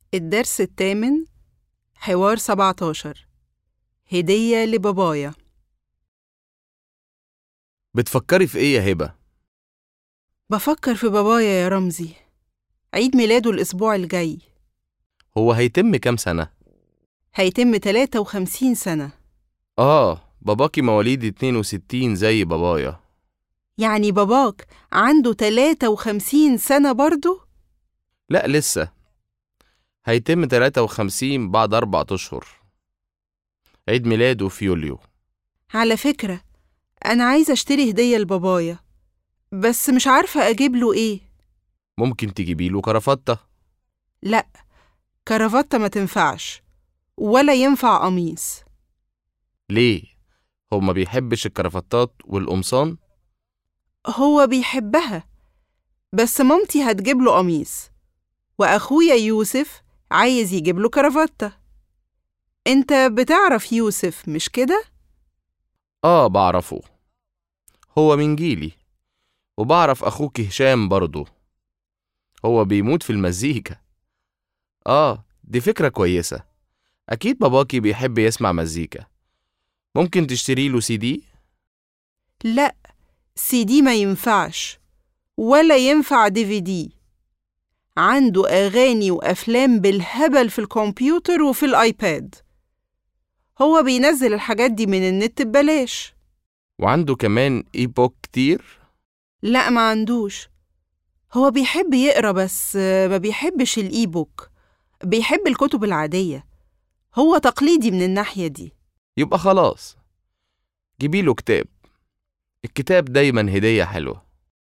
الدرس الثامن حوار 17 هدية لبابايا بتفكري في ايه يا هبة؟ بفكر في بابايا يا رمزي عيد ميلاده الأسبوع الجاي هو هيتم كام سنة؟ هيتم 53 سنة آه باباكي مواليد 62 زي بابايا يعني باباك عنده 53 سنة برضه؟ لا لسه هيتم 53 بعد أربع أشهر عيد ميلاده في يوليو على فكرة أنا عايزة أشتري هدية لبابايا بس مش عارفة أجيب له إيه ممكن تجيبيله كرافتة لأ كرافتة ما تنفعش ولا ينفع قميص ليه؟ هو ما بيحبش الكرافتات والقمصان؟ هو بيحبها بس مامتي هتجيب له قميص وأخويا يوسف عايز يجيب له كرافتة أنت بتعرف يوسف مش كده؟ آه بعرفه هو من جيلي وبعرف أخوك هشام برضه هو بيموت في المزيكا آه دي فكرة كويسة أكيد باباكي بيحب يسمع مزيكا ممكن تشتري له سي دي؟ لأ سي دي ما ينفعش ولا ينفع دي في دي عنده أغاني وأفلام بالهبل في الكمبيوتر وفي الآيباد هو بينزل الحاجات دي من النت ببلاش وعنده كمان إي بوك كتير؟ لا ما عندوش هو بيحب يقرا بس آه، ما بيحبش الإي بوك بيحب الكتب العادية هو تقليدي من الناحية دي يبقى خلاص جيبيله كتاب الكتاب دايما هدية حلوة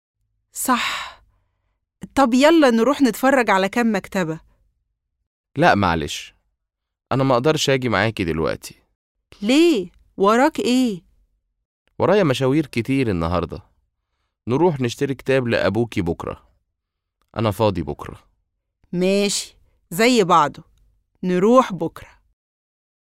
صح طب يلا نروح نتفرج على كام مكتبة لا معلش أنا ما أقدرش أجي معاكي دلوقتي ليه؟ وراك إيه؟ ورايا مشاوير كتير النهاردة نروح نشتري كتاب لأبوكي بكرة أنا فاضي بكرة ماشي زي بعضه نروح بكرة